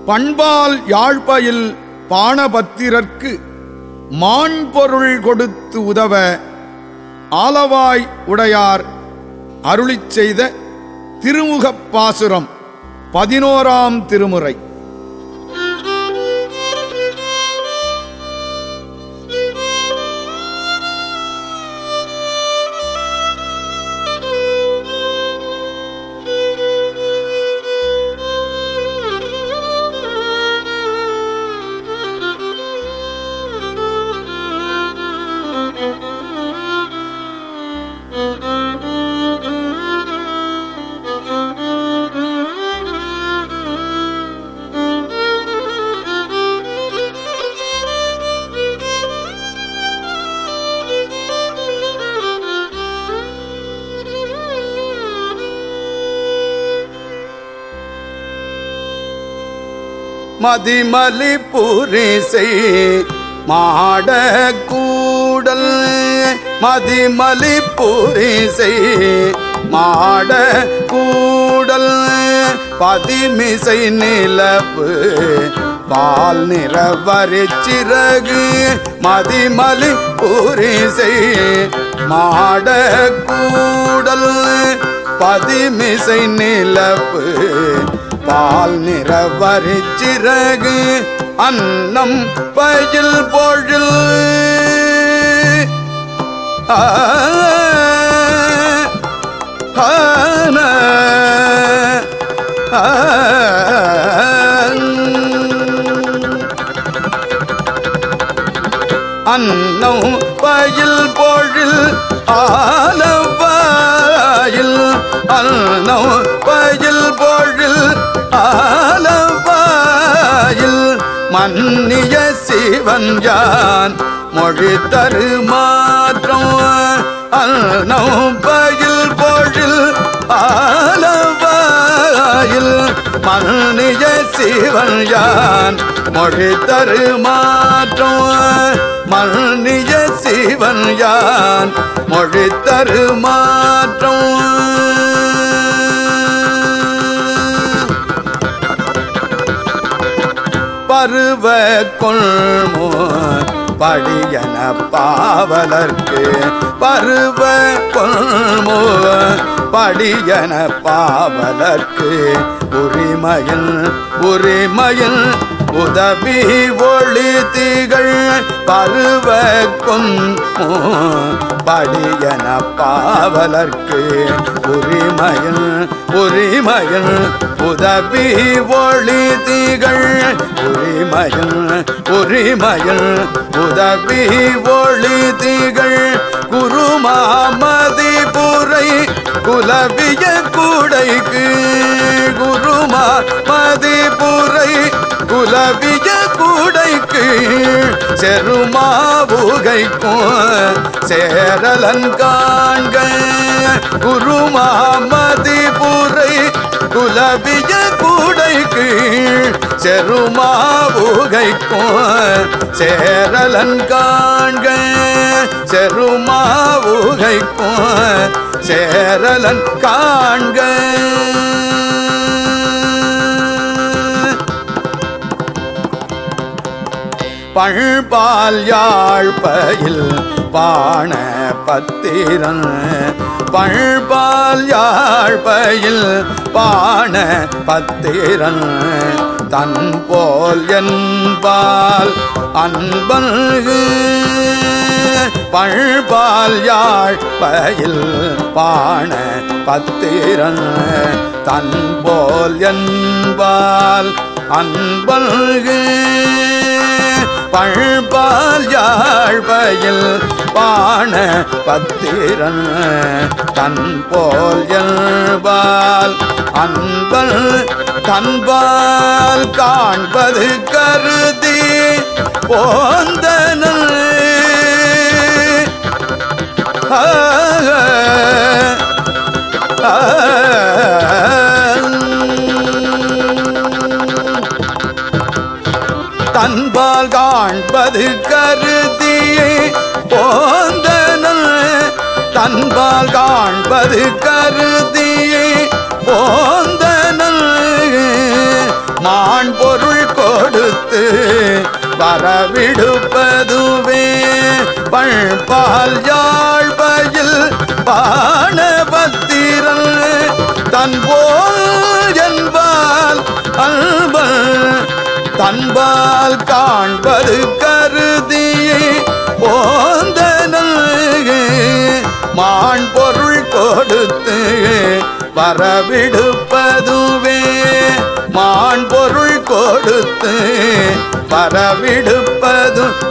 பண்பால் யாழ்பயில் பாணபத்திரர்க்கு மாண்பொருள் கொடுத்து உதவ ஆலவாய் உடையார் அருளிச் செய்த திருமுகப் பாசுரம் பதினோராம் திருமுறை மதிமலி புரிசை மாட கூடல் மதிமலி புரிசை மாட கூடல் பதிமிசை நிலவு பால் நிறவரி சிறகு மதிமலி புரிசை மாட கூடல் பதிமிசை நிலவு பால் நிறவரி சிறகு அன்னம் பயில் பொழில் ஆ, ஆன, ஆ, அன்னம் பயில் பொழில் ஆலவாயில் அன்னம் பயில் பொழில் ஆலவாயில் மன்னிய சிவன் யான் மொழி தரு மாற்றம் அன்னம் பயில் பொழில் ஆலவாயில் மன்னிய சிவன் யான் மொழி தரு மாற்றம் மன்னிய சிவன் யான் மொழி தரு மாற்றம் பருவ கொள்மோ படியன பாவலர்க்கு பருவ கொள்மோ படியன பாவலர்க்கு உரிமையில் உரிமையில் உதவி ஒளி திகழ் பருவ கொன்மோ படியன பாவலர்க்கு உரிமையில் உரிமையில் உதவி ஒளி திகழ் உரிமையில் உரிமையில் உதவி ஒளி திகழ் குருமாமதி புரை குலவிய கூடைக்கு குருமா மதிபுரை குலவிய கூடைக்கு செருமாவுகைக்கும் சேரலன் காண்க குருமா மதிபுரை குலவிய கூடைக்கு செருமாவுகைக்கும் சேரலன் காண்க செருமாவுகைக்கும் சேரலன் காண்க பழ்பால் யாழ்பயில் பாண பத்திரன் பழ்பால் யாழ்பயில் பாண பத்திரன் தன் போல் என்பால் அன்பல்கு பழ்பால் யாழ்பயில் பாண பத்திரன் தன் போல் என்பால் அன்பல்கு பழ்பால் யாழ்பயில் பாண பத்திரன் தன் போல் என்பால் அன்பல் தன்பால் காண்பது கருதி போந்தனல் ஆ, ஆ, தன்பால் காண்பது கருதி போந்தனல் தன்பால் காண்பது கருதி போந்தனல் மான் பொருள் கொடுத்து வரவிடுப்பதுவே பண்பால் யாழ்பயில் பானபத்திரன் தன்போல் என்பால் அன்பன் தன்பால் காண்பது கருதி போந்தனல் மான் பொருள் கொடுத்து வரவிடுப்பதுவே மான் பொருள் கொடுத்து வரவிடுப்பது